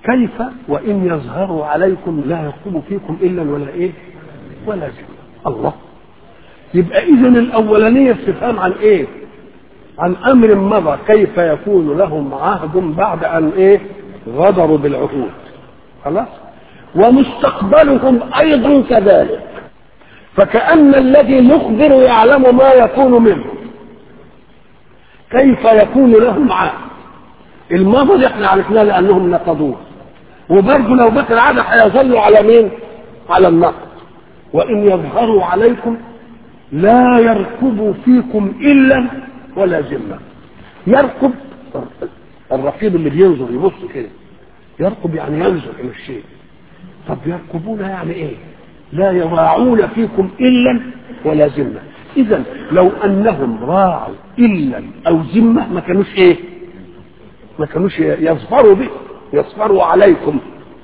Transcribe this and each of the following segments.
كيف وإن يظهروا عليكم لا يرقبوا فيكم إلا ولا إيه ولا ذمة الله يبقى إذا الأولانية استفهام عن إيه عن أمر مضى كيف يكون لهم عهد بعد أن إيه غدروا بالعهود خلاص ومستقبلهم أيضا كذلك فكأن الذي يخبر يعلم ما يكون منه كيف يكون لهم عهد الماضي احنا عرفناه لانهم نقضوه وبرضه لو بقي العهد هيظلوا على مين؟ على النقد وان يظهروا عليكم لا يركبوا فيكم الا ولا ذمه يركب الرقيب اللي بينظر يبص كده يركب يعني ينظر الى الشيء طب يركبون يعني ايه؟ لا يراعون فيكم الا ولا ذمه اذا لو انهم راعوا الا او ذمه ما كانوش ايه؟ ما كانوش يظفروا به يظفروا عليكم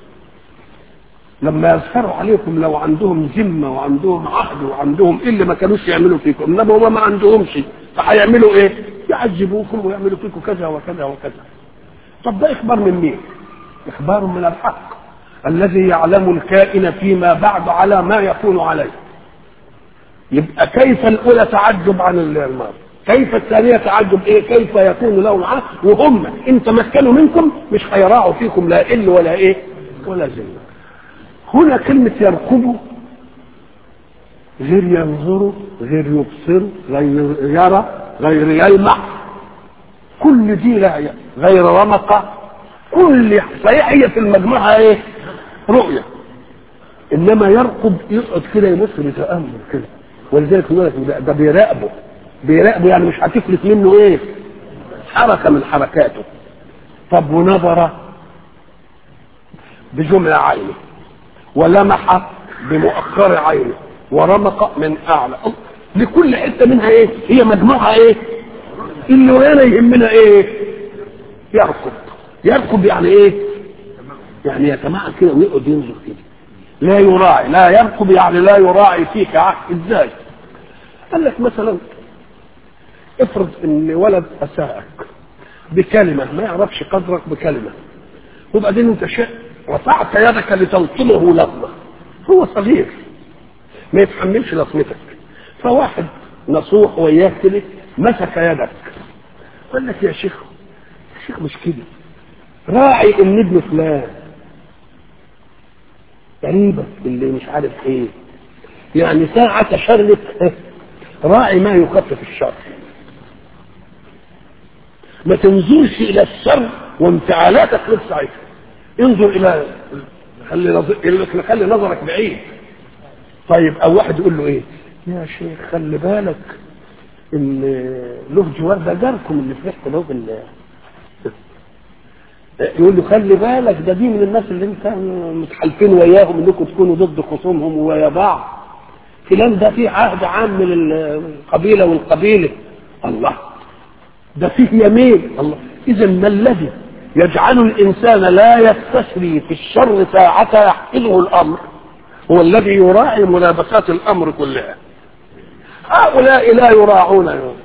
لما يظفروا عليكم لو عندهم ذمه وعندهم عهد وعندهم ايه اللي ما كانوش يعملوا فيكم انما هم ما عندهمش فهيعملوا ايه؟ يعذبوكم ويعملوا فيكم كذا وكذا وكذا طب ده اخبار من مين؟ اخبار من الحق الذي يعلم الكائن فيما بعد على ما يكون عليه يبقى كيف الاولى تعجب عن الماضي كيف الثانية تعجب ايه كيف يكون لهم عهد وهم ان تمكنوا منكم مش هيراعوا فيكم لا إل ولا ايه ولا ذمة هنا كلمة يركبوا غير ينظروا غير يبصروا غير يرى غير يلمع كل دي لا غير رمقة كل صحيح هي في المجموعة ايه رؤية انما يرقب يقعد كده يبص بتأمل كده ولذلك يقول لك ده, ده بيراقبه بيراقبه يعني مش هتفلت منه ايه حركة من حركاته طب ونظر بجملة عينه ولمح بمؤخر عينه ورمق من اعلى لكل حته منها ايه هي مجموعه ايه اللي ويانا يهمنا ايه يركض يركض يعني ايه يعني يتمعن كده ويقعد ينظر كده لا يراعي لا يركض يعني لا يراعي فيك عهد ازاي قال لك مثلا افرض ان ولد اساءك بكلمه ما يعرفش قدرك بكلمه وبعدين انت شيء رفعت يدك لتلطمه لطمه هو صغير ما يتحملش لطمتك فواحد نصوح وياه كده مسك يدك قال لك يا شيخ يا شيخ مش كده راعي ان ابن فلان قريبك اللي مش عارف ايه يعني ساعة شرك راعي ما يخفف الشر ما تنظرش الى الشر وانفعالاتك غير ساعتها انظر الى خلي نظر... خلي نظرك بعيد طيب او واحد يقول له ايه يا شيخ خلي بالك ان له جوار ده جاركم اللي فرحت له بال يقول له خلي بالك ده دي من الناس اللي انت متحالفين وياهم انكم تكونوا ضد خصومهم ويا بعض فلان ده فيه عهد عام من القبيله والقبيله الله ده فيه يمين الله اذا ما الذي يجعل الانسان لا يستشري في الشر ساعة يحفظه الامر هو الذي يراعي ملابسات الامر كلها هؤلاء لا يراعون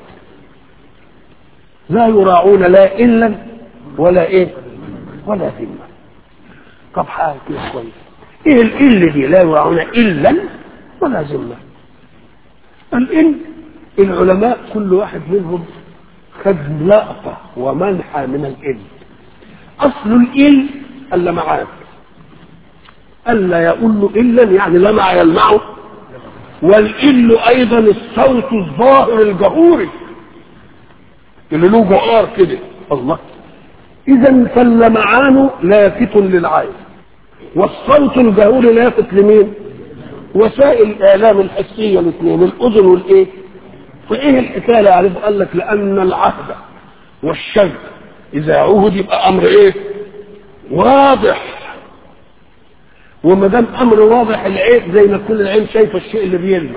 لا يراعون لا الا ولا ايه ولا ذمه طب حاجه كده كويس ايه الإل دي لا يراعون الا ولا ذمه الإل العلماء كل واحد منهم خد لقطه ومنحى من الإل اصل الإل اللمعان الا يقول الا يعني لمع يلمعه والإل ايضا الصوت الظاهر الجهوري اللي له جهار كده الله اذا فاللمعان لافت للعين والصوت الجهوري لافت لمين وسائل الاعلام الحسيه الاثنين الاذن والايه فايه الحكايه اللي عارف قال لك لان العهد والشر اذا عهد يبقى امر ايه واضح وما دام امر واضح العين زي ما كل العين شايفه الشيء اللي بيلمع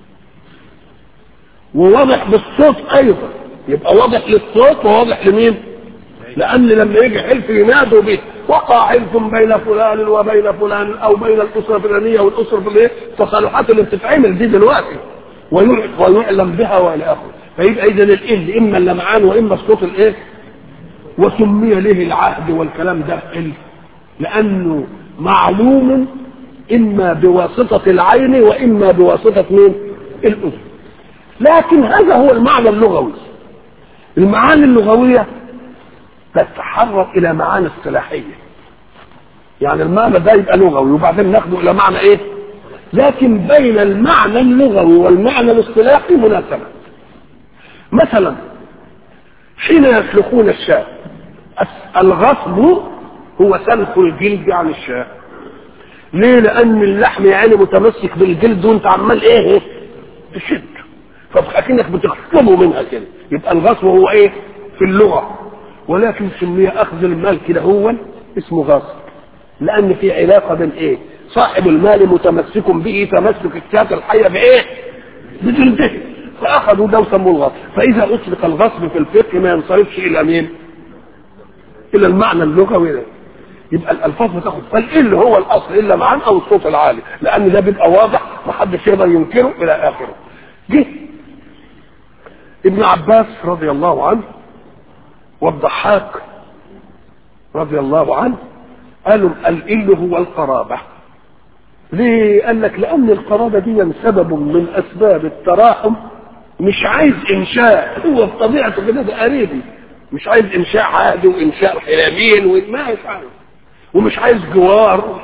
وواضح بالصوت ايضا يبقى واضح للصوت وواضح لمين لان لما يجي حلف ينادوا به وقع حلف بين فلان وبين فلان او بين الاسره الفلانيه والاسره الفلانيه التصالحات اللي بتتعمل دي دلوقتي ويعلم بها والى اخره فيبقى اذا الال اما اللمعان واما الصوت الايه وسمي له العهد والكلام ده ال لانه معلوم اما بواسطه العين واما بواسطه مين الاذن لكن هذا هو المعنى اللغوي المعاني اللغويه تتحرك الى معاني اصطلاحيه يعني المعنى ده يبقى لغوي وبعدين ناخده الى معنى ايه لكن بين المعنى اللغوي والمعنى الاصطلاحي مناسبه مثلا حين يسلخون الشاة الغصب هو سلخ الجلد عن الشاة ليه لان اللحم يعني متمسك بالجلد وانت عمال ايه تشد فاكنك بتخصمه منها كده يبقى الغصب هو ايه في اللغه ولكن سمي اخذ المال كده هو اسمه غصب لان في علاقه بين ايه صاحب المال متمسك به تمسك الشاة الحيه بايه بجلده فاخذوا ده وسموه الغصب فاذا اطلق الغصب في الفقه ما ينصرفش الى مين الى المعنى اللغوي ده يبقى الالفاظ بتاخد فالايه اللي هو الاصل الا معان او الصوت العالي لان ده بيبقى واضح محدش يقدر ينكره الى اخره جه ابن عباس رضي الله عنه والضحاك رضي الله عنه قالوا الإل هو القرابة ليه قال لك لأن القرابة دي سبب من أسباب التراحم مش عايز إنشاء هو بطبيعته كده ده قريبي مش عايز إنشاء عادي وإنشاء حلامين وما يفعل ومش عايز جوار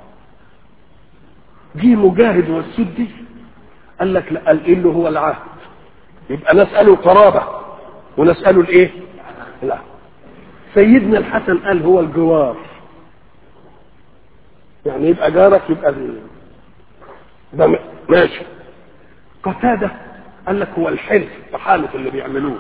جه مجاهد والسدي قال لك لا الإل هو العهد يبقى نسأله قرابة ونسأله الإيه؟ لا سيدنا الحسن قال هو الجوار يعني يبقى جارك يبقى ده ماشي قتادة قال لك هو الحلف التحالف اللي بيعملوه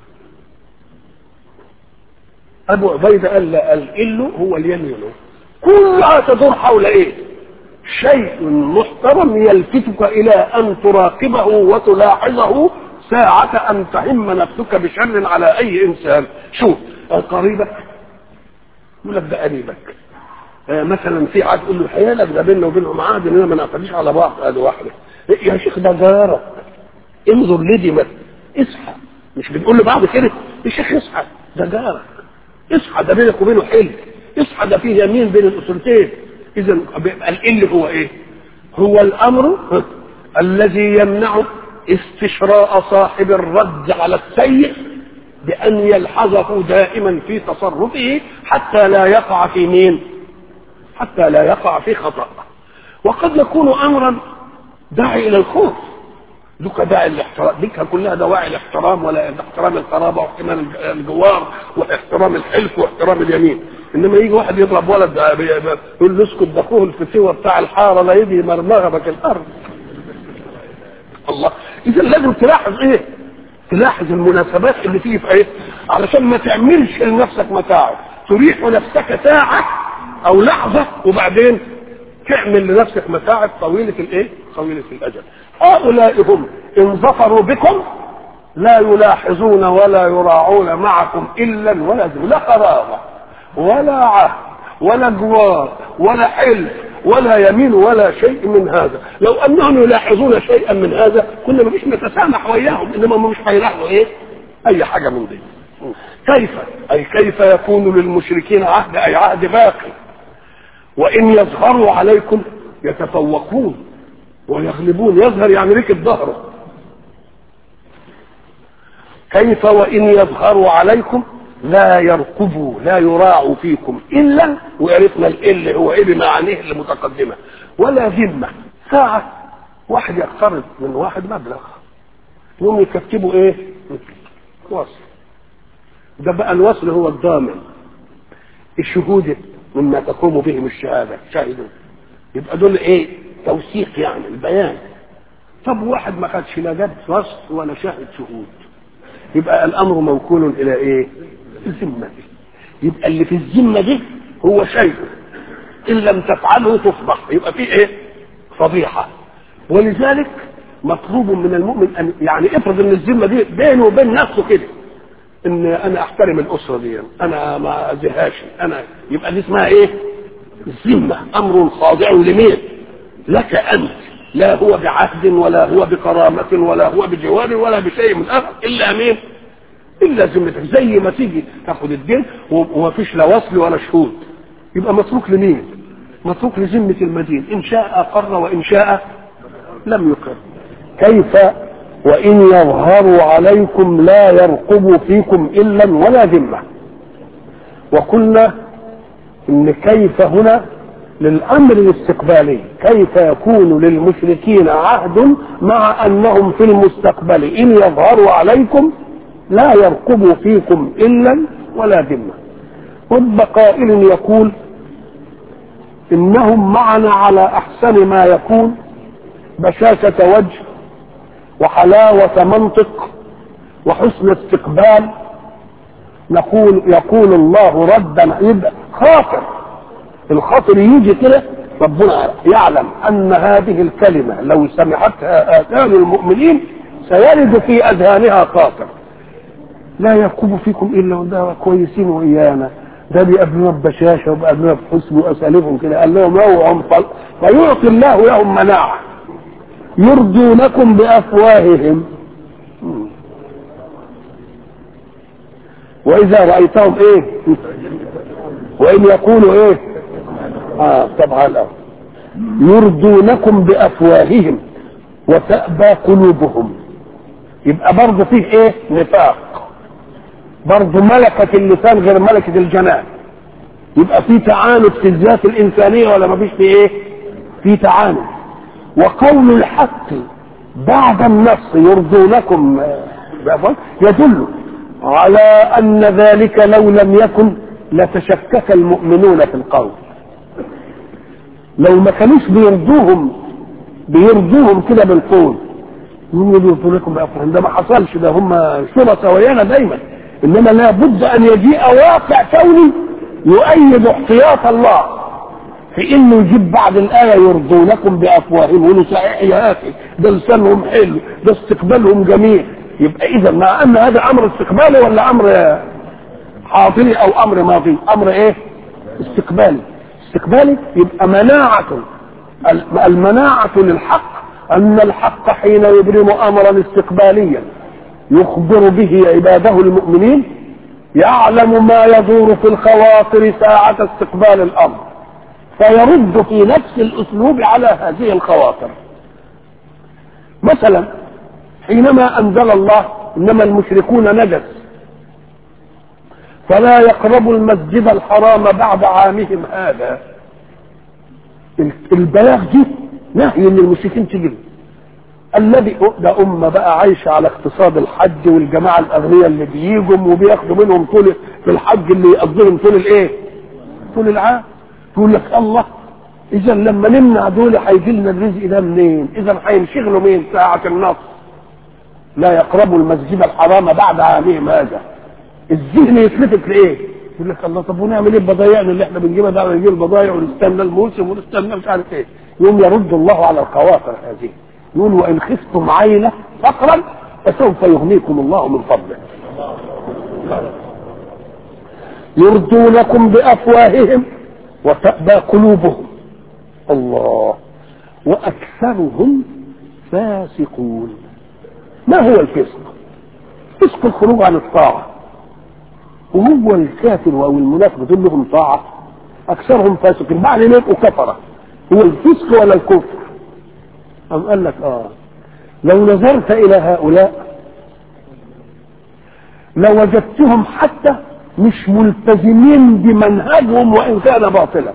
ابو عبيدة قال لا الإل هو اليمين كلها تدور حول ايه شيء محترم يلفتك الى ان تراقبه وتلاحظه ساعة ان تهم نفسك بشر على اي انسان شوف قريبك يقول لك ده قريبك آه مثلا في عاد يقول له حيالك ده بيننا وبينهم عاد اننا ما نعتديش على بعض ادي واحده يا شيخ ده جارك انظر لدي مثلا اصحى مش بنقول لبعض كده يا شيخ اصحى ده جارك اصحى ده بينك وبينه حلم اصحى ده فيه يمين بين الاسرتين اذا الال هو ايه هو الامر الذي يمنع استشراء صاحب الرد على السيء بأن يلحظه دائما في تصرفه حتى لا يقع في مين حتى لا يقع في خطأ وقد يكون أمرا داعي إلى الخوف ذك داعي الاحترام ذكها كلها دواعي الاحترام ولا احترام القرابة واحترام الجوار واحترام الحلف واحترام اليمين انما يجي واحد يضرب ولد يقول له اسكت ده اخوه الفتوه بتاع الحاره لا يجي مرمغبك الارض الله اذا لازم تلاحظ ايه تلاحظ المناسبات اللي تيجي في ايه علشان ما تعملش لنفسك متاعب تريح نفسك ساعة او لحظة وبعدين تعمل لنفسك متاعب طويلة الايه طويلة الاجل هؤلاء هم ان ظفروا بكم لا يلاحظون ولا يراعون معكم الا ولا لا قرابة ولا عهد ولا جوار ولا حلف ولا يمين ولا شيء من هذا لو انهم يلاحظون شيئا من هذا كنا ما فيش نتسامح وياهم انما هم مش هيلاحظوا ايه اي حاجه من دي كيف اي كيف يكون للمشركين عهد اي عهد باقي وان يظهروا عليكم يتفوقون ويغلبون يظهر يعني ركب ظهره كيف وان يظهروا عليكم لا يرقبوا لا يراعوا فيكم الا وعرفنا ال هو ايه بمعانيه المتقدمه ولا ذمه ساعه واحد يقترض من واحد مبلغ يوم يكتبوا ايه وصل ده بقى الوصل هو الضامن الشهود مما تقوم بهم الشهاده شاهدوا يبقى دول ايه توثيق يعني البيان طب واحد ما خدش لا جاب وصل ولا شاهد شهود يبقى الامر موكول الى ايه الذمه يبقى اللي في الذمه دي هو شيء ان لم تفعله تصبح يبقى في ايه فضيحه ولذلك مطلوب من المؤمن ان يعني افرض ان الذمه دي بينه وبين نفسه كده ان انا احترم الاسره دي انا ما اذيهاش انا يبقى دي اسمها ايه الذمه امر خاضع لمين لك انت لا هو بعهد ولا هو بكرامة ولا هو بجوار ولا بشيء من آخر إلا مين؟ إلا ذمتك زي ما تيجي تاخد الدين وما فيش لا وصل ولا شهود يبقى متروك لمين متروك لذمة المدين إن شاء أقر وإن شاء لم يقر كيف وإن يظهروا عليكم لا يرقبوا فيكم إلا ولا ذمة وقلنا إن كيف هنا للأمر الاستقبالي كيف يكون للمشركين عهد مع أنهم في المستقبل إن يظهروا عليكم لا يرقبوا فيكم إلا ولا ذمة رب قائل يقول إنهم معنا على أحسن ما يكون بشاشة وجه وحلاوة منطق وحسن استقبال نقول يقول الله ردا يبقى خاطر الخاطر يجي كده ربنا يعلم ان هذه الكلمه لو سمعتها اذان المؤمنين سيرد في اذهانها خاطر لا يرقب فيكم الا وده كويسين ويانا ده بيقابلونا ببشاشه وبيقابلونا بحسن واساليبهم كده قال لهم اوعوا فيعطي الله لهم مناعه يرضونكم بافواههم واذا رايتهم ايه وان يقولوا ايه اه طبعا اه يرضونكم بافواههم وتأبى قلوبهم يبقى برضه فيه ايه نفاق برضه ملكة اللسان غير ملكة الجنان يبقى في تعاند في الذات الإنسانية ولا ما فيش في ايه في تعاند وقول الحق بعد النص يرضونكم يدل على أن ذلك لو لم يكن لتشكك المؤمنون في القول لو ما كانوش بيرضوهم بيرضوهم كده بالقول مين اللي يرضوا لكم بأفواههم ده ما حصلش ده هم شرطة ويانا دايما انما لابد ان يجيء واقع كوني يؤيد احتياط الله في انه يجيب بعد الايه يرضونكم بافواههم يقولوا صحيح يا اخي ده لسانهم حلو ده استقبالهم جميل يبقى اذا مع ان هذا امر استقبالي ولا امر حاضري او امر ماضي امر ايه استقبالي استقبالي يبقى مناعة المناعة للحق أن الحق حين يبرم أمرا استقباليا يخبر به عباده المؤمنين يعلم ما يدور في الخواطر ساعة استقبال الأمر فيرد في نفس الأسلوب على هذه الخواطر مثلا حينما أنزل الله إنما المشركون نجس فلا يقربوا المسجد الحرام بعد عامهم هذا البلاغ دي نهي ان المشركين تجري الذي ده أمة بقى عايشة على اقتصاد الحج والجماعة الأغنياء اللي بيجوا وبياخدوا منهم طول في الحج اللي يقضيهم طول الإيه؟ طول العام تقول لك الله إذا لما نمنع دول هيجي لنا الرزق ده منين؟ إذا هينشغلوا مين ساعة النصر؟ لا يقربوا المسجد الحرام بعد عامهم هذا الذهن يتلفت لايه؟ يقول لك الله طب ونعمل ايه بضايعنا اللي احنا بنجيبها ده نجيب البضايع ونستنى الموسم ونستنى مش عارف ايه يوم يرد الله على الخواطر هذه يقول وان خفتم عينه فقرا فسوف يغنيكم الله من فضله يرضونكم بافواههم وتأبى قلوبهم الله واكثرهم فاسقون ما هو الفسق فسق الخروج عن الطاعه وهو الكافر او المنافق دول لهم طاعه اكثرهم فاسقين بعد ما يبقوا كفره هو الفسق ولا الكفر أم قال لك اه لو نظرت الى هؤلاء لوجدتهم حتى مش ملتزمين بمنهجهم وان كان باطلا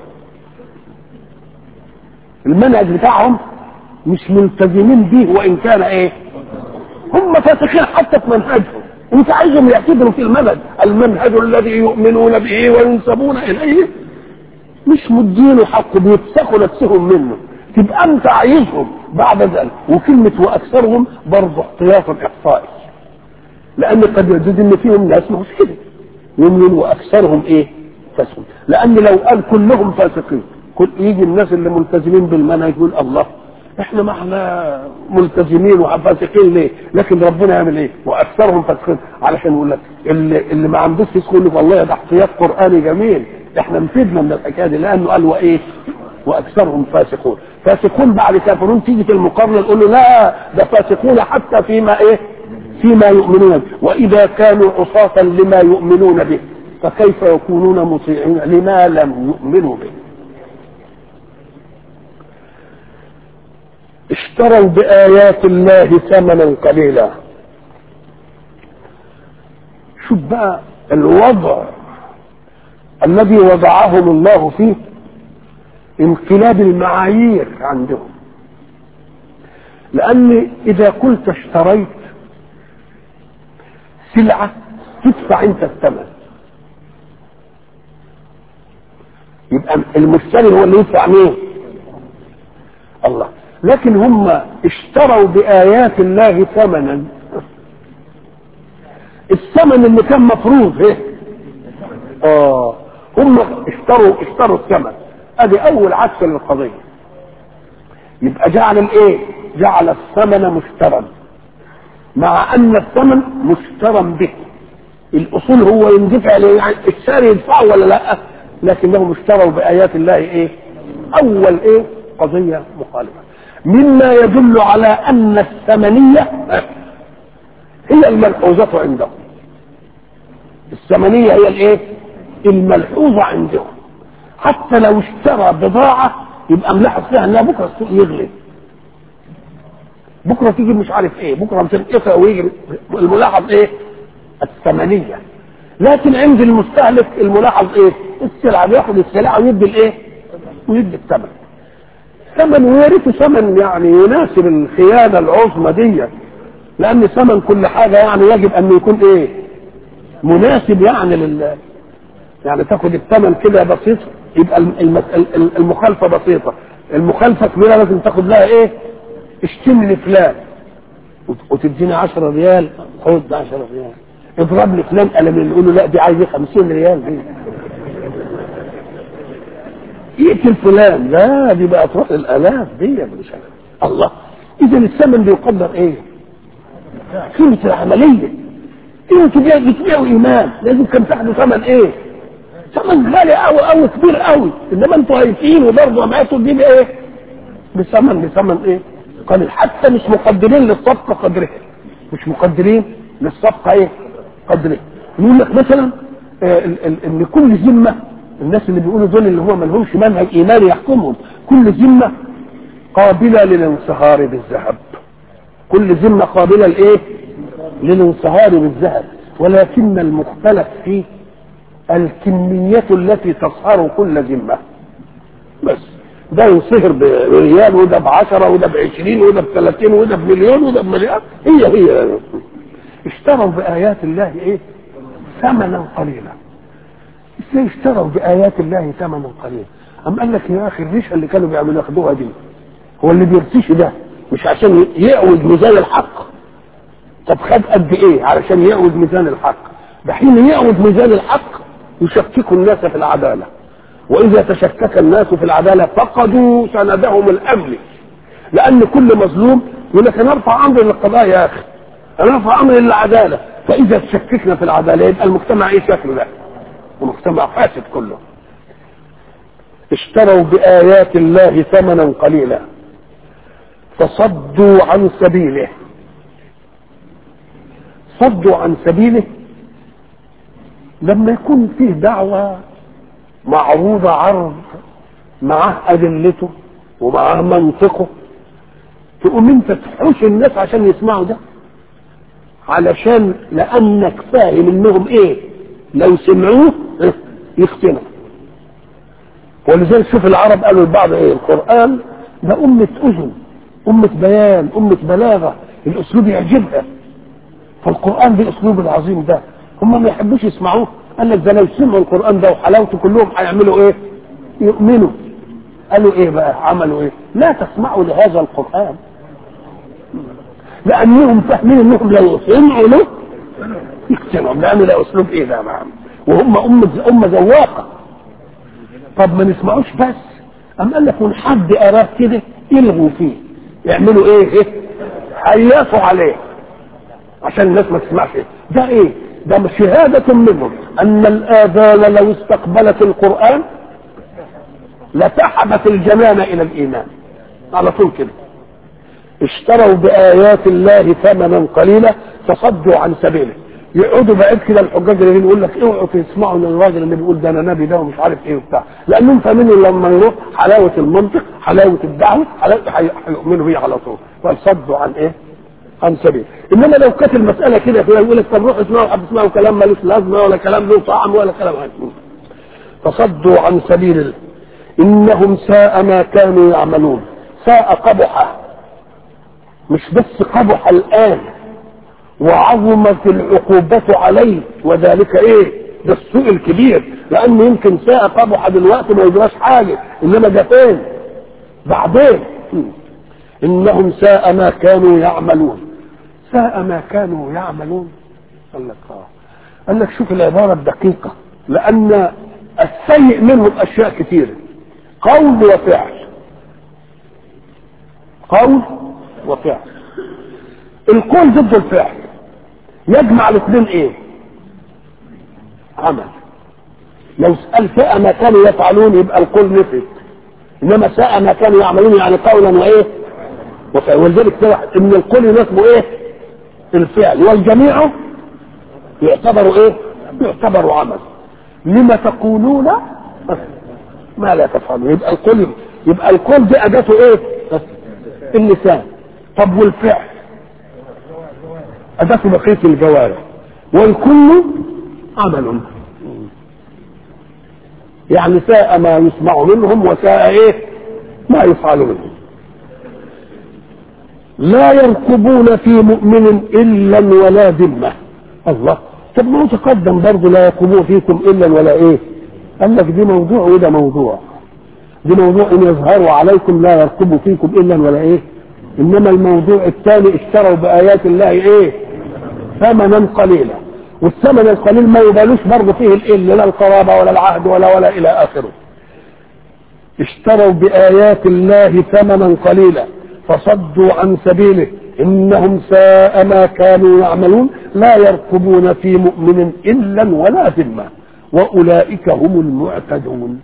المنهج بتاعهم مش ملتزمين به وان كان ايه هم فاسقين حتى في منهجهم انت عايزهم يعتبروا في المنهج المنهج الذي يؤمنون به وينسبون اليه مش مدينه حق بيفسخوا نفسهم منه تبقى انت عايزهم بعد ذلك وكلمة واكثرهم برضه احتياط احصائي لان قد يجوز ان فيهم ناس مش كده يؤمنون واكثرهم ايه فاسقون لان لو قال كلهم فاسقين كل يجي الناس اللي ملتزمين بالمنهج يقول الله احنا ما احنا ملتزمين وفاسقين ليه؟ لكن ربنا يعمل ايه؟ واكثرهم فاسقين علشان يقول لك اللي, اللي ما عندوش فسق يقول لك والله ده احتياط قراني جميل احنا نفيدنا من الحكايه دي لانه قال وايه؟ واكثرهم فاسقون فاسقون بعد كافرون تيجي في المقارنه نقول له لا ده فاسقون حتى فيما ايه؟ فيما يؤمنون به واذا كانوا عصاة لما يؤمنون به فكيف يكونون مطيعين لما لم يؤمنوا به اشتروا بآيات الله ثمنا قليلا شوف بقى الوضع الذي وضعهم الله فيه انقلاب المعايير عندهم لأن إذا قلت اشتريت سلعة تدفع أنت الثمن يبقى المشتري هو اللي يدفع مين؟ الله لكن هم اشتروا بآيات الله ثمنا الثمن اللي كان مفروض ايه؟ اه هم اشتروا اشتروا الثمن ادي اول عكس للقضيه يبقى جعل الايه؟ جعل الثمن مشترا مع ان الثمن مشترا به الاصول هو يندفع يعني الشاري يدفعه ولا لا لكنهم اشتروا بايات الله ايه اول ايه قضيه مخالفه مما يدل على ان الثمنيه هي الملحوظه عندهم الثمنيه هي الايه الملحوظه عندهم حتى لو اشترى بضاعه يبقى ملاحظ فيها انها بكره السوق يغلي بكره تيجي مش عارف ايه بكره تنقطع ويجي الملاحظ ايه الثمنيه لكن عند المستهلك الملاحظ ايه السلعه بياخد السلعه ويدي الايه ويدي الثمن ثمن ويرث ثمن يعني يناسب الخيانه العظمى دي لان ثمن كل حاجه يعني يجب ان يكون ايه مناسب يعني لل يعني تاخد الثمن كده بسيط يبقى المخالفه بسيطه المخالفه كبيره لازم تاخد لها ايه اشتم لي فلان وتديني 10 ريال خد 10 ريال اضرب لي فلان قلم اللي يقول له لا دي عايز 50 ريال دي يقتل فلان لا دي بقى تروح الالاف دي مش الله اذا الثمن بيقدر ايه؟ قيمه العمليه قيمه بتبيعوا ايمان لازم كان تاخدوا ثمن ايه؟ ثمن غالي قوي قوي كبير قوي انما انتوا هايفين وبرضه معاكم دي بايه؟ بثمن بثمن ايه؟ قليل حتى مش مقدرين للصفقه قدرها مش مقدرين للصفقه ايه؟ قدرها يقول لك مثلا آه ان كل ذمه الناس اللي بيقولوا دول اللي هو ما لهمش منهج ايماني يحكمهم كل ذمه قابله للانصهار بالذهب كل ذمه قابله لايه؟ للانصهار بالذهب ولكن المختلف فيه الكمية التي تصهر كل ذمة بس ده ينصهر بريال وده بعشرة وده بعشرين وده بثلاثين وده بمليون وده بمليار هي هي اشتروا بآيات الله ايه ثمنا قليلا ازاي اشتروا بآيات الله ثمنا قليلا أم قال لك يا أخي الريشة اللي كانوا بيعملوا ياخدوها دي هو اللي بيرتشي ده مش عشان يعوج ميزان الحق طب خد قد ايه علشان يعوج ميزان الحق ده حين يعوج ميزان الحق يشكك الناس في العدالة وإذا تشكك الناس في العدالة فقدوا سندهم الأمن لأن كل مظلوم يقول لك أنا أرفع أمري للقضاء يا أخي أنا أرفع أمري للعدالة فإذا تشككنا في العدالة يبقى المجتمع إيه شكله ده؟ المجتمع فاسد كله اشتروا بآيات الله ثمنا قليلا فصدوا عن سبيله صدوا عن سبيله لما يكون فيه دعوة معروضة عرض معاه أدلته ومعاه منطقه تقوم انت تحوش الناس عشان يسمعوا ده علشان لأنك فاهم انهم ايه لو سمعوه يختنوا ولذلك شوف العرب قالوا لبعض ايه القرآن ده أمة أذن أمة بيان أمة بلاغة الأسلوب يعجبها فالقرآن بالأسلوب العظيم ده هم ما يحبوش يسمعوه قال لك ده لو سمعوا القران ده وحلاوته كلهم هيعملوا ايه؟ يؤمنوا قالوا ايه بقى؟ عملوا ايه؟ لا تسمعوا لهذا القران لانهم فاهمين انهم لو سمعوا له يقتنعوا لان ده اسلوب ايه ده معهم وهم امه امه ذواقه طب ما نسمعوش بس أم قال لك من حد أراه كده يلغوا فيه يعملوا إيه إيه هيقفوا عليه عشان الناس ما تسمعش إيه ده إيه ده شهادة منهم أن الآذان لو استقبلت القرآن لسحبت الجنان إلى الإيمان على طول كده اشتروا بآيات الله ثمنا قليلا فصدوا عن سبيله يقعدوا بعيد كده الحجاج اللي يقول لك اوعوا تسمعوا للراجل اللي بيقول ده انا نبي ده ومش عارف ايه وبتاع لانهم فاهمين لما يروح حلاوه المنطق حلاوه الدعوه حلاوه هيؤمنوا بيه على طول فصدوا عن ايه؟ عن سبيل انما لو كانت المساله كده كده يقول لك طب روح اسمعوا حد اسمعوا كلام ملوش لازمه ولا كلام له طعم ولا كلام عجيب فصدوا عن سبيل الله انهم ساء ما كانوا يعملون ساء قبح مش بس قبح الان وعظمت العقوبة عليه وذلك ايه ده السوء الكبير لان يمكن ساء قبح دلوقتي ما يجراش حاجة انما ده فين بعدين انهم ساء ما كانوا يعملون ساء ما كانوا يعملون قال لك اه قال لك شوف العبارة الدقيقة لان السيء منهم اشياء كثيرة قول وفعل قول وفعل القول ضد الفعل يجمع الاثنين ايه عمل لو سأل ساء ما كانوا يفعلون يبقى القول نفت انما ساء ما كانوا يعملون يعني قولا وايه وفعل ولذلك ان القول يناسبه ايه الفعل والجميع يعتبر ايه يعتبر عمل لما تقولون ما لا تفعلون يبقى القول يبقى القول دي اداته ايه اللسان طب والفعل أداة بقية الجوارح والكل عمل يعني ساء ما يسمع منهم وساء ايه ما يفعل منهم لا يركبون في مؤمن الا ولا ذمه الله طب ما هو تقدم برضه لا يركبون فيكم الا ولا ايه قال لك دي موضوع وده موضوع دي موضوع ان يظهروا عليكم لا يركبوا فيكم الا ولا ايه انما الموضوع الثاني اشتروا بايات الله ايه ثمنا قليلا والثمن القليل ما يبالوش برضه فيه الإل لا القرابة ولا العهد ولا ولا إلى آخره اشتروا بآيات الله ثمنا قليلا فصدوا عن سبيله إنهم ساء ما كانوا يعملون لا يرقبون في مؤمن إلا ولا ذمة وأولئك هم المعتدون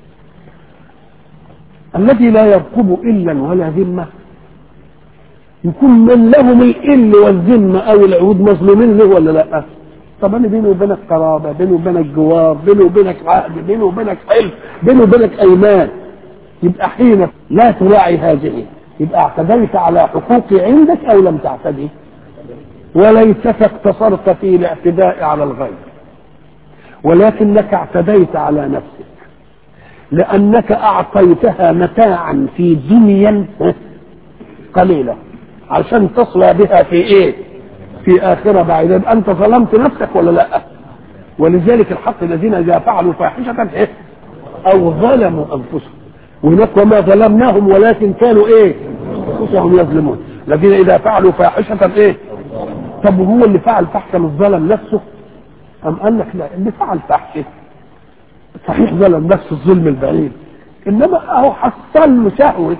الذي لا يرقب إلا ولا ذمة يكون من لهم الإل والذمة أو العهود مظلومين له ولا لا؟ طب أنا بيني وبينك قرابة، بيني وبينك جوار، بيني وبينك عقد، بيني وبينك حلف، بيني وبينك أيمان. يبقى حين لا تراعي هذه يبقى اعتديت على حقوقي عندك أو لم تعتدي؟ وليتك اقتصرت في الاعتداء على الغير. ولكنك اعتديت على نفسك. لأنك أعطيتها متاعا في دنيا قليلة عشان تصلى بها في ايه في آخرة بعيدة أنت ظلمت نفسك ولا لا ولذلك الحق الذين إذا فعلوا فاحشة إيه أو ظلموا أنفسهم وهناك وما ظلمناهم ولكن كانوا إيه أنفسهم يظلمون الذين إذا فعلوا فاحشة إيه طب هو اللي فعل فحشة مش ظلم نفسه أم قال لك لا اللي فعل فحشة صحيح ظلم نفسه الظلم البعيد إنما أهو حصل له شهوة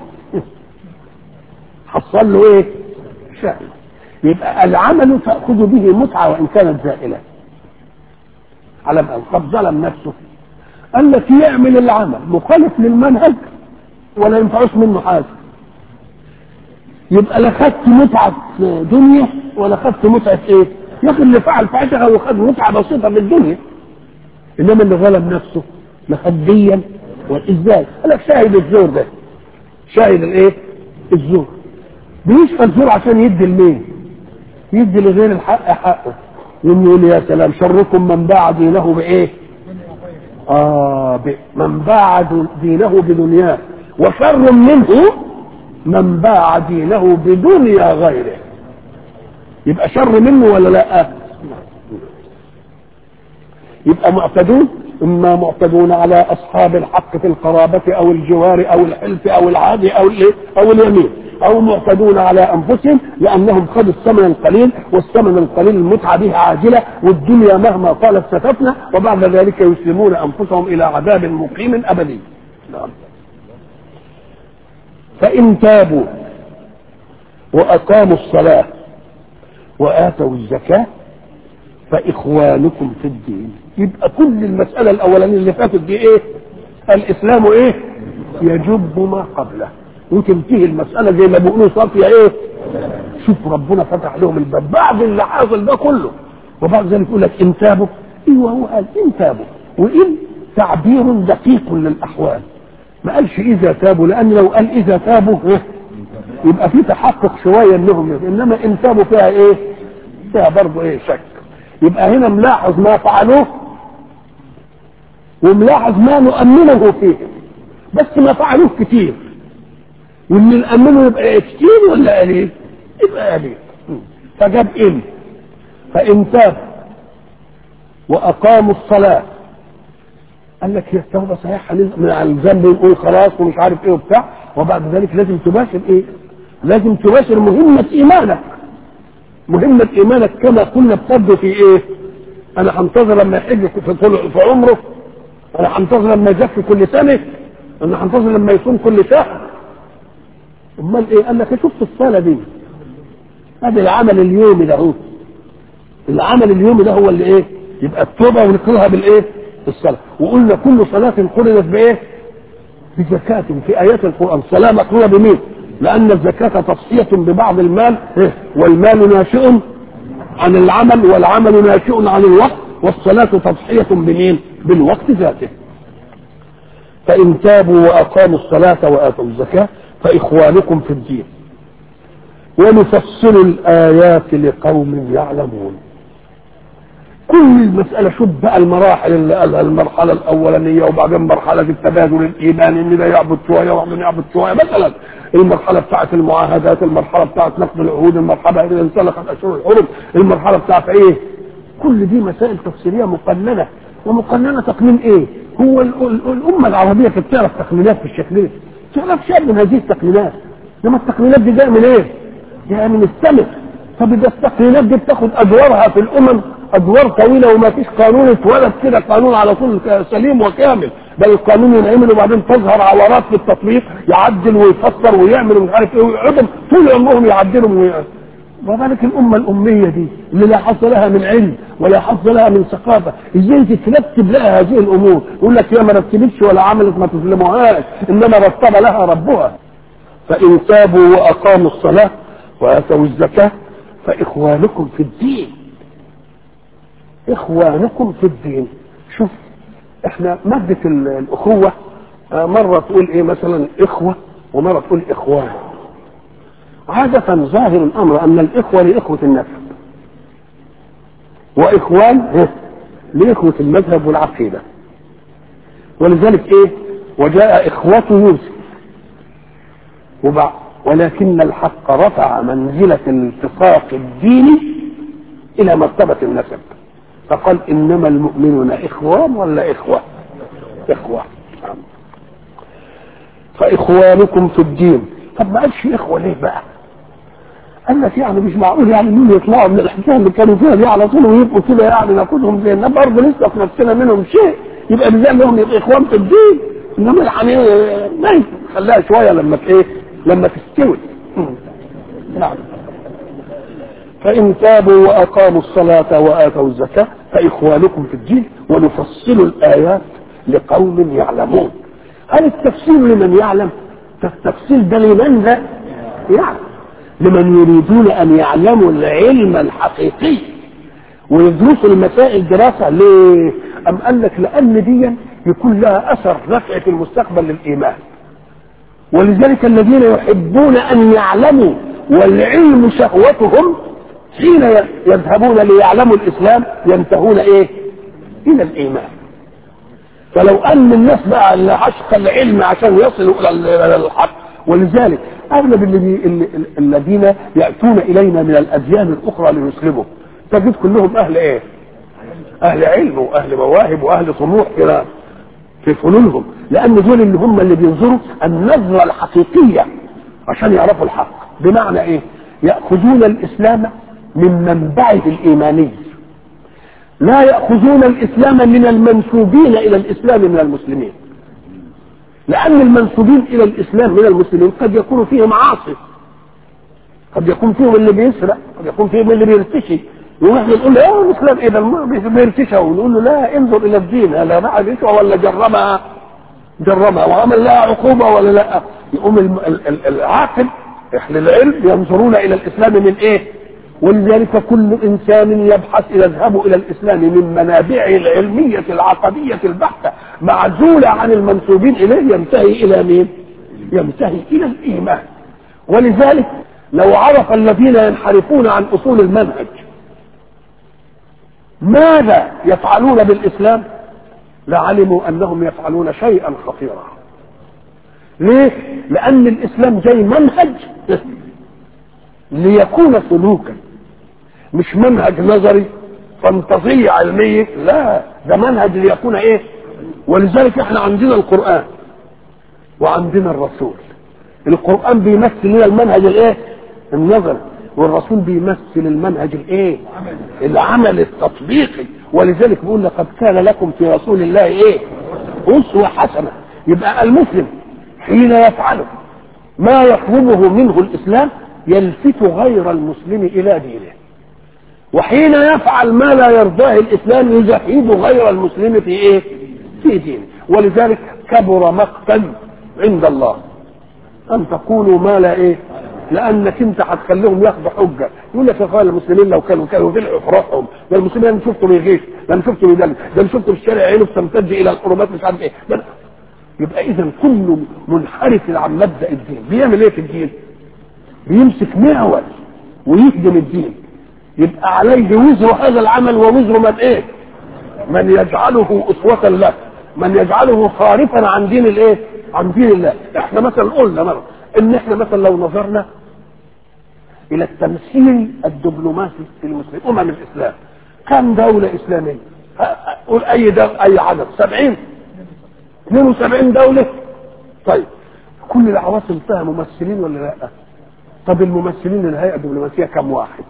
حصل له ايه شهوة يبقى العمل تأخذ به متعة وإن كانت زائلة على ما قد ظلم نفسه قال لك يعمل العمل مخالف للمنهج ولا ينفعوش منه حاجة يبقى لا خدت متعة دنيا ولا خدت متعة ايه؟ يا اخي اللي فعل فعلها هو خد متعة بسيطة من الدنيا انما اللي ظلم نفسه لا خد ديا ازاي؟ قال لك شاهد الزور ده شاهد الايه؟ الزور بيشفى الزور عشان يدي لمين؟ يدي لغير الحق حقه يقول يا سلام شركم من باع دينه بايه؟ آه ب... من باع دينه بدنياه وشر منه من باع دينه بدنيا غيره يبقى شر منه ولا لا؟ يبقى معتدون اما معتدون على اصحاب الحق في القرابه او الجوار او الحلف او العهد او الايه او اليمين او معتدون على انفسهم لانهم خدوا الثمن القليل والثمن القليل المتعه به عاجله والدنيا مهما طالت ستفنى وبعد ذلك يسلمون انفسهم الى عذاب مقيم ابدي نعم. فان تابوا واقاموا الصلاه واتوا الزكاه فاخوانكم في الدين يبقى كل المساله الاولانيه اللي فاتت دي ايه الاسلام ايه يجب ما قبله وتنتهي المسألة زي ما بيقولوا صافية ايه شوف ربنا فتح لهم الباب بعد اللي حاصل ده كله وبعد ذلك يقول لك ان تابوا ايوه هو قال ان تابوا وان تعبير دقيق للاحوال ما قالش اذا تابوا لان لو قال اذا تابوا إيه؟ يبقى في تحقق شويه انهم انما ان تابوا فيها ايه؟ فيها برضه ايه شك يبقى هنا ملاحظ ما فعلوه وملاحظ ما نؤمنه فيه بس ما فعلوه كتير واللي نأمنه يبقى كتير ولا قليل؟ يبقى قليل فجاب إن فإن تاب وأقاموا الصلاة قال لك هي التوبة صحيح من على الذنب نقول خلاص ومش عارف إيه وبتاع وبعد ذلك لازم تباشر إيه؟ لازم تباشر مهمة إيمانك مهمة إيمانك كما قلنا بتبدو في إيه؟ أنا هنتظر لما يحج في, في عمره أنا هنتظر لما يزكي كل سنة أنا هنتظر لما يصوم كل شهر امال ايه قال لك شفت الصلاه دي هذا العمل اليومي ده هو العمل اليومي ده هو اللي ايه يبقى التوبه ونقرها بالايه بالصلاه وقلنا كل صلاه قرنت بايه بزكاة في آيات القرآن صلاة مقرونة بمين؟ لأن الزكاة تصفية ببعض المال إيه؟ والمال ناشئ عن العمل والعمل ناشئ عن الوقت والصلاة تضحية بمين؟ بالوقت ذاته. فإن تابوا وأقاموا الصلاة وآتوا الزكاة فإخوانكم في الدين ونفصل الآيات لقوم يعلمون كل المسألة شوف بقى المراحل اللي قالها المرحلة الأولانية وبعدين مرحلة التبادل الإيماني إن ده يعبد شوية وإحنا يعبد شوية مثلا المرحلة بتاعت المعاهدات المرحلة بتاعت نقض العهود المرحلة إذا انسلخت أشهر الحرم المرحلة بتاعت إيه كل دي مسائل تفسيرية مقننة ومقننة تقنين إيه هو الأمة العربية كانت تعرف تقنينات في الشكل ده تعرف شيء من هذه التقنينات لما التقنينات دي جايه من ايه؟ جايه من السماء طب اذا التقنينات دي بتاخد ادوارها في الامم ادوار طويله وما فيش قانون اتولد كده قانون على طول سليم وكامل بل القانون ينعمل وبعدين تظهر عورات في التطبيق يعدل ويفسر ويعمل ومش عارف ايه ويقعدوا طول عمرهم يعدلوا ويعمل وذلك الأمة الأمية دي اللي لا حظ لها من علم ولا حظ لها من ثقافة ازاي تترتب لها هذه الأمور يقول لك يا ما رتبتش ولا عملت ما تظلموهاش إنما رتب لها ربها فإن تابوا وأقاموا الصلاة وآتوا الزكاة فإخوانكم في الدين إخوانكم في الدين شوف احنا مادة الأخوة مرة تقول إيه مثلا إخوة ومرة تقول إخوان عادة ظاهر الأمر أن الإخوة لإخوة النسب وإخوان لإخوة المذهب والعقيدة ولذلك إيه وجاء إخوة يوسف وبع ولكن الحق رفع منزلة الالتصاق الدين إلى مرتبة النسب فقال إنما المؤمنون إخوان ولا إخوة إخوة فإخوانكم في الدين طب ما قالش إخوة ليه بقى قال لك يعني مش معقول يعني مين يطلعوا من الحكايه اللي كانوا فيها دي على طول ويبقوا كده يعني ناخدهم زي الناس برضه لسه في نفسنا منهم شيء يبقى بالذات لهم يبقى اخوان في الدين انما يعني ما خليها شويه لما ايه لما تستوي نعم فإن تابوا وأقاموا الصلاة وآتوا الزكاة فإخوانكم في الدين ونفصل الآيات لقوم يعلمون هل التفسير لمن يعلم التفصيل ده لمن لا يعلم لمن يريدون ان يعلموا العلم الحقيقي ويدرسوا المسائل دراسه ليه؟ ام قال لك لان دي يكون لها اثر نفع في المستقبل للايمان ولذلك الذين يحبون ان يعلموا والعلم شهوتهم حين يذهبون ليعلموا الاسلام ينتهون ايه؟ الى الايمان فلو ان الناس بقى اللي عشق العلم عشان يصلوا الى الحق ولذلك اغلب الذين ياتون الينا من الاديان الاخرى ليسلموا تجد كلهم اهل ايه؟ اهل علم واهل مواهب واهل طموح كده في فنونهم لان دول اللي هم اللي بينظروا النظره الحقيقيه عشان يعرفوا الحق بمعنى ايه؟ ياخذون الاسلام من منبعه الايماني لا ياخذون الاسلام من المنسوبين الى الاسلام من المسلمين لأن المنسوبين إلى الإسلام من المسلمين قد يكون فيهم عاصي قد يكون فيهم اللي بيسرق قد يكون فيهم اللي بيرتشي ونحن نقول له ايه الاسلام ايه ده بيرتشى ونقول له لا انظر الى الدين هل بعد يشوى ولا جرمها جرمها وعمل لها عقوبه ولا لا؟ يقوم العاقل اهل العلم ينظرون الى الاسلام من ايه؟ ولذلك كل انسان يبحث يذهب الى الاسلام من منابعه العلميه العقديه البحته معزوله عن المنسوبين اليه ينتهي الى مين؟ ينتهي الى الايمان ولذلك لو عرف الذين ينحرفون عن اصول المنهج ماذا يفعلون بالاسلام لعلموا انهم يفعلون شيئا خطيرا ليه لان الاسلام جاي منهج ليكون سلوكا مش منهج نظري فانتظية علمية لا ده منهج ليكون ايه ولذلك احنا عندنا القرآن وعندنا الرسول القرآن بيمثل لنا المنهج الايه النظري والرسول بيمثل المنهج الايه العمل التطبيقي ولذلك بيقول لقد كان لكم في رسول الله ايه اسوة حسنة يبقى المسلم حين يفعله ما يطلبه منه الاسلام يلفت غير المسلم الى دينه وحين يفعل ما لا يرضاه الاسلام يزهد غير المسلم في ايه في دينه ولذلك كبر مقتا عند الله ان تقولوا ما لا ايه لانك انت هتخليهم ياخدوا حجه يقول لك يا اخوان المسلمين لو كانوا كانوا يدلعوا في روحهم ده المسلمين انا شفته بيغيش ده انا شفته بيدلع ده انا شفته في الشارع عينه بتمتد الى القربات مش عارف ايه ده يبقى اذا كل منحرف عن مبدا الدين بيعمل ايه في الدين؟ بيمسك معول ويخدم الدين يبقى عليه وزر هذا العمل ووزر من ايه؟ من يجعله اسوة له من يجعله خارفا عن دين الايه؟ عن دين الله احنا مثلا قلنا مره ان احنا مثلا لو نظرنا الى التمثيل الدبلوماسي في المسلمين امم الاسلام كم دولة اسلامية قول اي دولة اي عدد 70 72 دولة طيب كل العواصم فيها ممثلين ولا لا طب الممثلين للهيئة الدبلوماسية كم واحد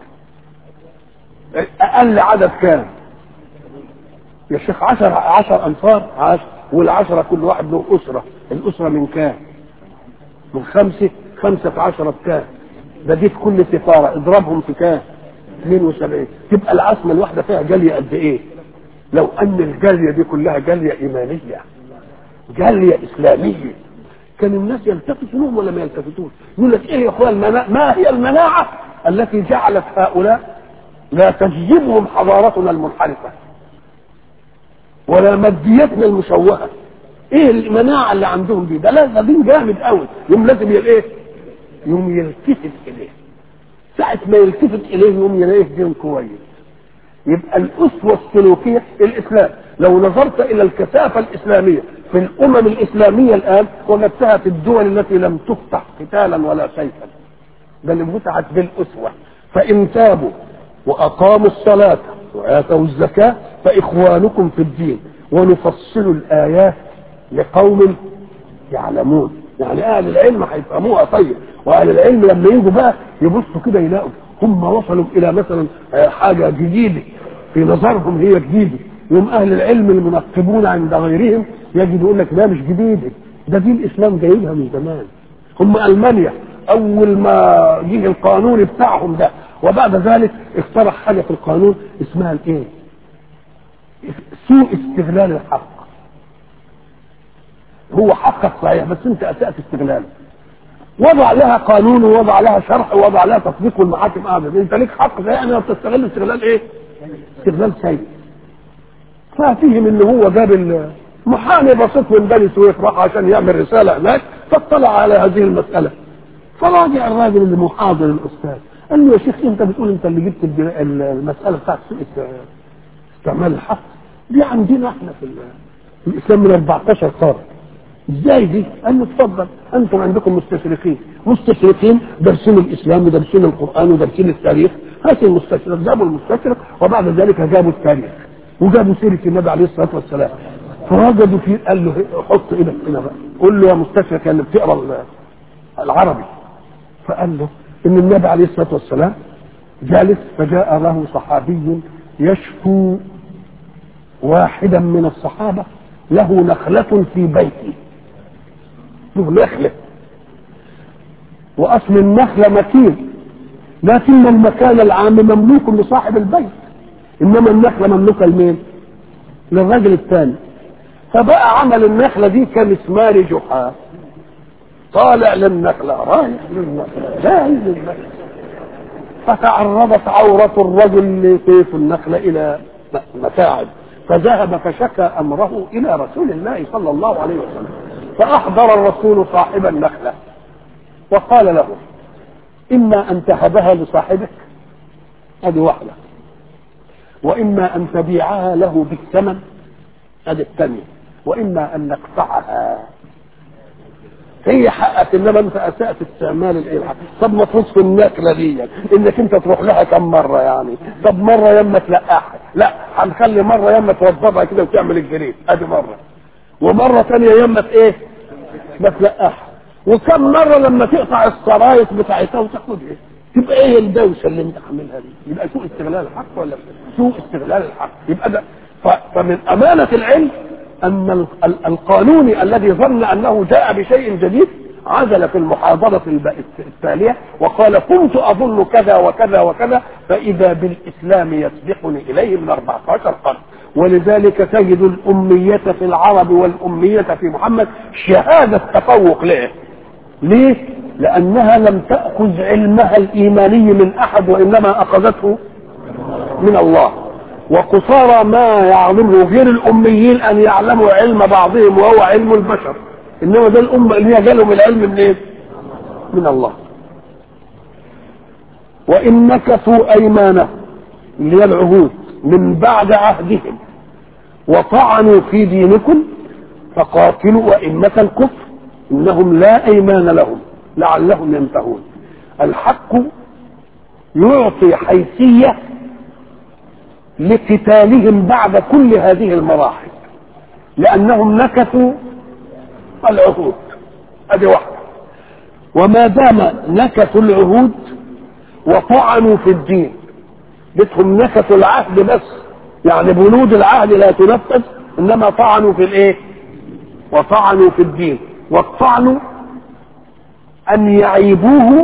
اقل عدد كام يا شيخ عشر عشر انفار عشر والعشرة كل واحد له اسرة الاسرة من كام من خمسة خمسة في عشرة بكام ده دي في كل سفارة اضربهم في كام 72 تبقى العاصمة الواحدة فيها جالية قد ايه لو ان الجالية دي كلها جالية ايمانية جالية اسلامية كان الناس يلتفتوا لهم ولا ما يلتفتوش يقول لك ايه يا اخوان المنا... ما هي المناعة التي جعلت هؤلاء لا تجذبهم حضارتنا المنحرفة ولا ماديتنا المشوهة ايه المناعة اللي عندهم دي ده لا دين جامد قوي يوم لازم يبقى ايه يوم يلتفت اليه ساعة ما يلتفت اليه يوم يلاقيه دين كويس يبقى الأسوة السلوكية الإسلام لو نظرت إلى الكثافة الإسلامية في الأمم الإسلامية الآن وجدتها في الدول التي لم تفتح قتالا ولا سيفا بل فتحت بالأسوة فإن تابوا وأقاموا الصلاة وآتوا الزكاة فإخوانكم في الدين ونفصل الآيات لقوم يعلمون يعني أهل العلم هيفهموها طيب وأهل العلم لما يجوا بقى يبصوا كده يلاقوا هم وصلوا إلى مثلا حاجة جديدة في نظرهم هي جديدة يوم أهل العلم المنقبون عند غيرهم يجد يقول لك ده مش جديدة ده دين الإسلام جايبها من زمان هم ألمانيا أول ما جه القانون بتاعهم ده وبعد ذلك اقترح حاجة في القانون اسمها الايه سوء استغلال الحق هو حقك صحيح بس انت اسأت استغلاله وضع لها قانون ووضع لها شرح ووضع لها تطبيق والمحاكم قاعدة انت ليك حق زي انا بتستغل استغلال ايه استغلال سيء ففيهم ان هو جاب محامي بسيط من بني سويف راح عشان يعمل رسالة هناك فاطلع على هذه المسألة فراجع الراجل اللي محاضر الاستاذ قال له يا شيخ انت بتقول انت اللي جبت المساله بتاعت سوء استعمال الحق دي عندنا احنا في, في الاسلام من 14 قرن ازاي دي؟ قال له اتفضل انتم عندكم مستشرقين مستشرقين دارسين الاسلام ودارسين القران ودارسين التاريخ هات المستشرق جابوا المستشرق وبعد ذلك جابوا التاريخ وجابوا سيره النبي عليه الصلاه والسلام فوجدوا فيه قال له حط ايدك هنا بقى قول له يا مستشرق اللي بتقرا العربي فقال له ان النبي عليه الصلاه والسلام جالس فجاء له صحابي يشكو واحدا من الصحابه له نخله في بيته له نخله واصل النخله مكين لكن المكان العام مملوك لصاحب البيت انما النخله مملوكه لمين؟ للراجل الثاني فبقى عمل النخله دي كمسمار جحا طالع للنخله رايح للنخله جاي للنخله فتعرضت عورة الرجل لطيف النخلة إلى متاعب فذهب فشكى أمره إلى رسول الله صلى الله عليه وسلم فأحضر الرسول صاحب النخلة وقال له إما أن تهبها لصاحبك هذه واحدة وإما أن تبيعها له بالثمن هذه الثانية وإما أن نقطعها هي حقك انما انت اسات استعمال الالحاد طب مفروض في النقله دي انك انت تروح لها كم مره يعني طب مره يما تلقحها لا هنخلي مره يما توضبها كده وتعمل الجريد ادي مره ومره ثانيه يما ايه ما تلقحها وكم مره لما تقطع السرايط بتاعتها وتاخد ايه تبقى ايه الدوشه اللي انت عاملها دي يبقى سوء استغلال الحق ولا سوء استغلال الحق يبقى ده فمن امانه العلم أن القانوني الذي ظن أنه جاء بشيء جديد عزل في المحاضرة التالية وقال كنت أظن كذا وكذا وكذا فإذا بالإسلام يسبقني إليه من 14 قرن ولذلك تجد الأمية في العرب والأمية في محمد شهادة تفوق له ليه؟ لأنها لم تأخذ علمها الإيماني من أحد وإنما أخذته من الله وقصارى ما يعلمه غير الاميين ان يعلموا علم بعضهم وهو علم البشر انما ده الامه اللي هي جالهم العلم منين؟ إيه؟ من الله وان نكثوا ايمانهم اللي هي العهود من بعد عهدهم وطعنوا في دينكم فقاتلوا ائمه الكفر انهم لا ايمان لهم لعلهم ينتهون الحق يعطي حيثيه لقتالهم بعد كل هذه المراحل لانهم نكثوا العهود ادي واحده وما دام نكثوا العهود وطعنوا في الدين بدهم نكثوا العهد بس يعني بنود العهد لا تنفذ انما طعنوا في الايه وطعنوا في الدين والطعن ان يعيبوه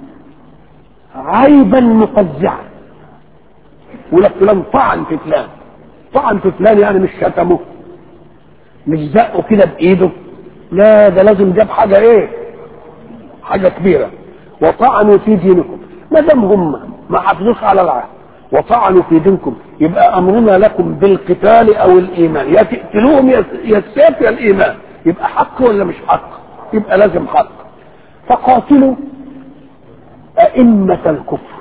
عيبا مفزعا ولك فلان طعن في فلان طعن في فلان يعني مش شتمه مش زقه كده بايده لا ده لازم جاب حاجه ايه حاجه كبيره وطعنوا في دينكم ما دام هم ما حافظوش على العهد وطعنوا في دينكم يبقى امرنا لكم بالقتال او الايمان يا تقتلوهم يا السيف يا الايمان يبقى حق ولا مش حق يبقى لازم حق فقاتلوا ائمه الكفر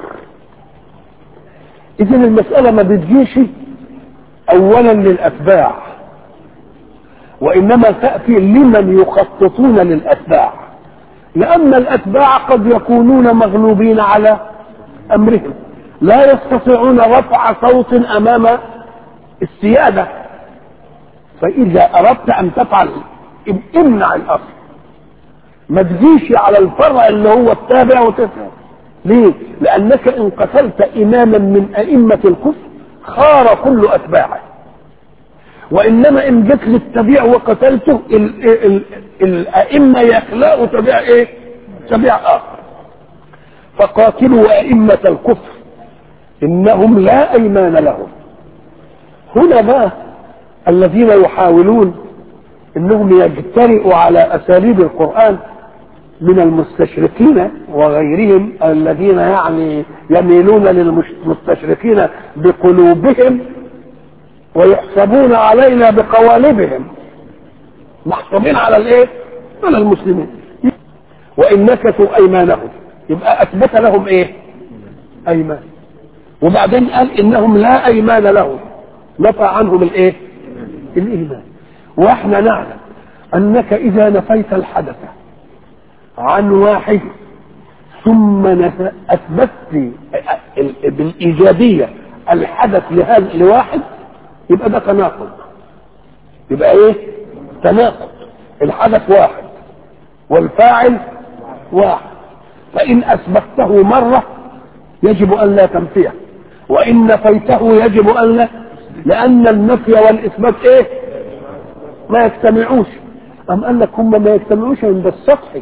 اذا المساله ما بتجيش اولا للاتباع وانما تاتي لمن يخططون للاتباع لان الاتباع قد يكونون مغلوبين على امرهم لا يستطيعون رفع صوت امام السياده فاذا اردت ان تفعل امنع الاصل ما تجيش على الفرع اللي هو التابع وتفعل ليه؟ لأنك إن قتلت إماما من أئمة الكفر خار كل أتباعه وإنما إن جيت للتبيع وقتلته ال ال ال الأئمة يخلقوا تبيع إيه؟ تبيع آخر فقاتلوا أئمة الكفر إنهم لا أيمان لهم هنا بقى الذين يحاولون انهم يجترئوا على اساليب القران من المستشرقين وغيرهم الذين يعني يميلون للمستشرقين بقلوبهم ويحسبون علينا بقوالبهم محسوبين على الايه؟ على المسلمين وان نكثوا ايمانهم يبقى اثبت لهم ايه؟ ايمان وبعدين قال انهم لا ايمان لهم نفى عنهم الايه؟ الايمان واحنا نعلم انك اذا نفيت الحدث عن واحد ثم اثبتت بالايجابيه الحدث لهذا لواحد يبقى ده تناقض يبقى ايه تناقض الحدث واحد والفاعل واحد فان اثبته مره يجب ان لا تنفيه وان نفيته يجب ان لا لان النفي والاثبات ايه ما يجتمعوش أم قال لك هم ما يجتمعوش عند السطح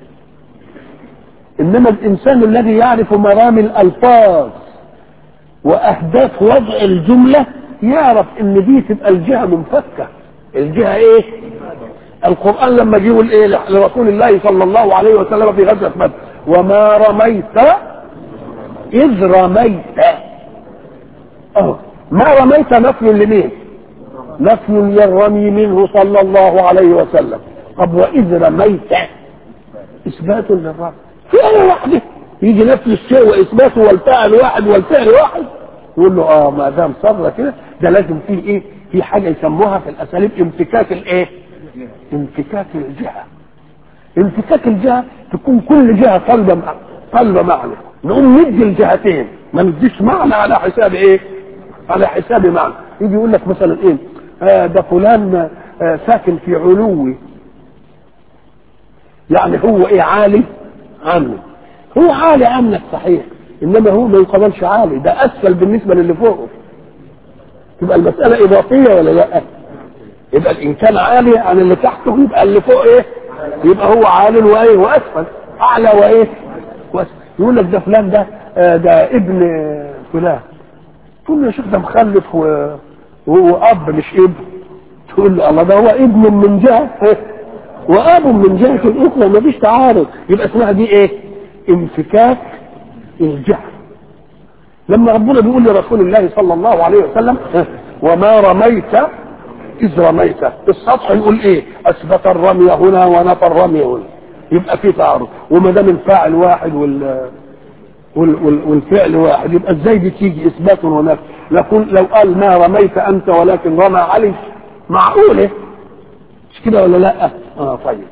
إنما الإنسان الذي يعرف مرامي الألفاظ وأهداف وضع الجملة يعرف إن دي تبقى الجهة منفكة الجهة إيه؟ القرآن لما جه يقول إيه لرسول الله صلى الله عليه وسلم في غزوة بدر وما رميت إذ رميت أهو ما رميت نفي لمين؟ نفي للرمي منه صلى الله عليه وسلم طب وإذ رميت إثبات للرب في آية واحدة يجي نفس الشيء وإثباته والفاعل واحد والفعل واحد يقول له اه ما دام صبر كده ده لازم فيه ايه؟ في حاجه يسموها في الاساليب انفكاك الايه؟ انفكاك الجهه. انفكاك الجهه تكون كل جهه طالبه مع- طالبه معنى. نقوم ندي الجهتين ما نديش معنى على حساب ايه؟ على حساب معنى. يجي يقول لك مثلا ايه؟ آه ده فلان آه ساكن في علوي. يعني هو ايه عالي عنه. هو عالي عنك صحيح انما هو ما يقبلش عالي ده اسفل بالنسبه للي فوقه تبقى المساله اضافيه ولا لا يبقى ان كان عالي عن اللي تحته يبقى اللي فوق ايه يبقى هو عالي وايه واسفل اعلى وايه واسفل يقول لك ده فلان ده آه، ده ابن فلان تقول له يا شيخ ده مخلف و... واب مش ابن تقول له الله ده هو ابن من جهه إيه؟ واب من جهه الاخرى ما فيش تعارض يبقى اسمها دي ايه انفكاك الجهل لما ربنا بيقول لرسول الله صلى الله عليه وسلم وما رميت إذ رميت السطح يقول إيه أثبت الرمي هنا ونفى الرمي هنا يبقى في تعارض وما دام الفاعل واحد وال وال- وال- والفعل واحد يبقى ازاي دي تيجي اثبات ونفي لكن لو قال ما رميت انت ولكن رمى علي معقوله مش كده ولا لا اه طيب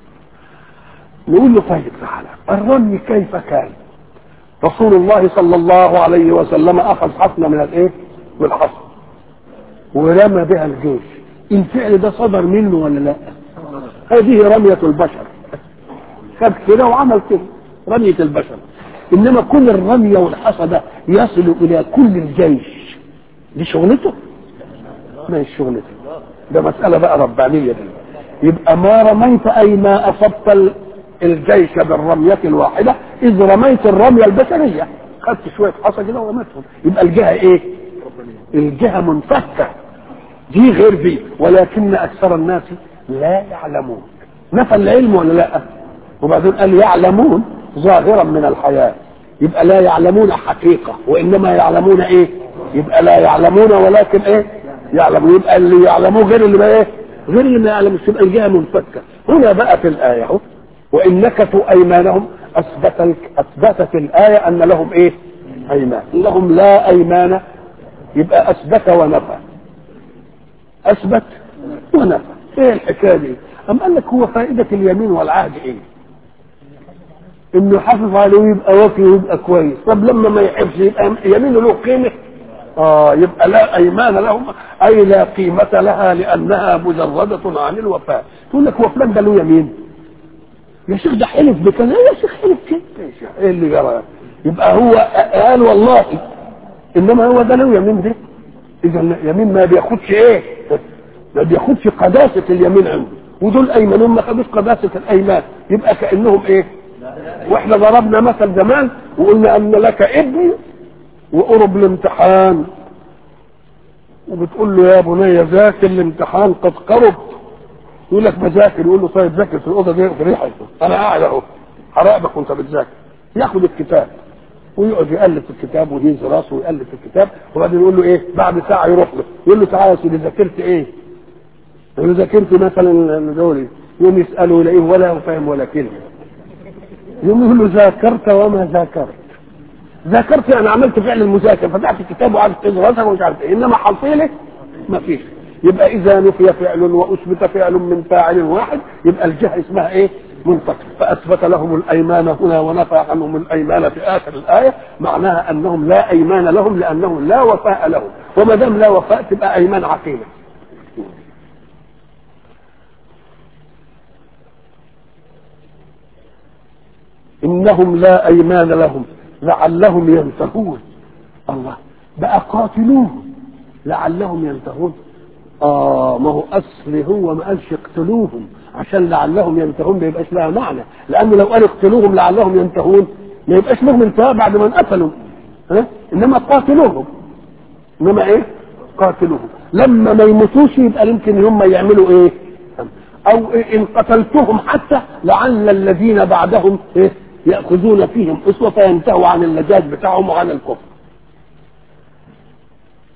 نقول له طيب تعالى الرمي كيف كان رسول الله صلى الله عليه وسلم اخذ حصنه من الايه من الحصن ورمى بها الجيش الفعل ده صدر منه ولا لا هذه رمية البشر خد كده وعمل كده رمية البشر انما كل الرمية والحصى ده يصل الى كل الجيش دي شغلته ما هي شغلته ده مسألة بقى ربانية دي يبقى ما رميت أي ما أصبت ال- الجيش بالرمية الواحدة إذ رميت الرمية البشرية خدت شوية حصى كده ورميتهم يبقى الجهة إيه؟ الجهة منفكة دي غير دي ولكن أكثر الناس لا يعلمون نفى العلم ولا لا؟ وبعدين قال يعلمون ظاهرا من الحياة يبقى لا يعلمون حقيقة وإنما يعلمون إيه؟ يبقى لا يعلمون ولكن إيه؟ يعلمون يبقى اللي يعلموه غير اللي ما إيه؟ غير اللي ما يعلموش تبقى الجهة منفكة هنا بقى في الآية أهو وإن نكثوا أيمانهم أثبت أثبتت الآية أن لهم إيه؟ أيمان لهم لا أيمان يبقى أثبت ونفى أثبت ونفى إيه الحكاية دي؟ أم قال لك هو فائدة اليمين والعهد إيه؟ إنه يحافظ عليه ويبقى وفي ويبقى كويس طب لما ما يحبش يبقى يمينه له قيمة آه يبقى لا أيمان لهم أي لا قيمة لها لأنها مجردة عن الوفاء تقول لك هو فلان ده له يمين يا شيخ ده حلف بكذا يا شيخ حلف كده يا شيخ ايه اللي جرى يبقى هو قال والله انما هو ده له يمين ده اذا يمين ما بياخدش ايه ما بياخدش قداسه اليمين عنده ودول ايمانهم ما خدوش قداسه الايمان يبقى كانهم ايه واحنا ضربنا مثل زمان وقلنا ان لك ابن وقرب الامتحان وبتقول له يا بني ذاكر الامتحان قد قرب يقول لك بذاكر يقول له طيب ذاكر في الاوضه دي في ريحه انا قاعد اهو هراقبك وانت بتذاكر ياخد الكتاب ويقعد يالف في الكتاب ويهز راسه ويالف في الكتاب وبعدين يقول له ايه بعد ساعه يروح له يقول له تعالى يا سيدي ذاكرت ايه؟ يقول له ذاكرت مثلا دوري يقوم يساله يلاقيه ولا هو فاهم ولا كلمه يقوم يقول له ذاكرت وما ذاكرت ذاكرت يعني عملت فعل المذاكره فتحت الكتاب وقعدت تدرسها ومش عارف ايه انما حصيله ما فيش يبقى اذا نفي فعل واثبت فعل من فاعل واحد يبقى الجهه اسمها ايه؟ منفك فاثبت لهم الايمان هنا ونفى عنهم الايمان في اخر الايه معناها انهم لا ايمان لهم لانهم لا وفاء لهم وما دام لا وفاء تبقى ايمان عقيمه انهم لا ايمان لهم لعلهم ينتهون الله بقى قاتلوهم لعلهم ينتهون اه ما هو اصل هو ما قالش اقتلوهم عشان لعلهم ينتهون ما يبقاش لها معنى لانه لو قال اقتلوهم لعلهم ينتهون ما يبقاش لهم انتهاء بعد ما انقتلوا ها انما قاتلوهم انما ايه قاتلوهم لما ما يموتوش يبقى يمكن هم يعملوا ايه او إيه ان قتلتهم حتى لعل الذين بعدهم ايه ياخذون فيهم اسوه فينتهوا عن اللجاج بتاعهم وعن الكفر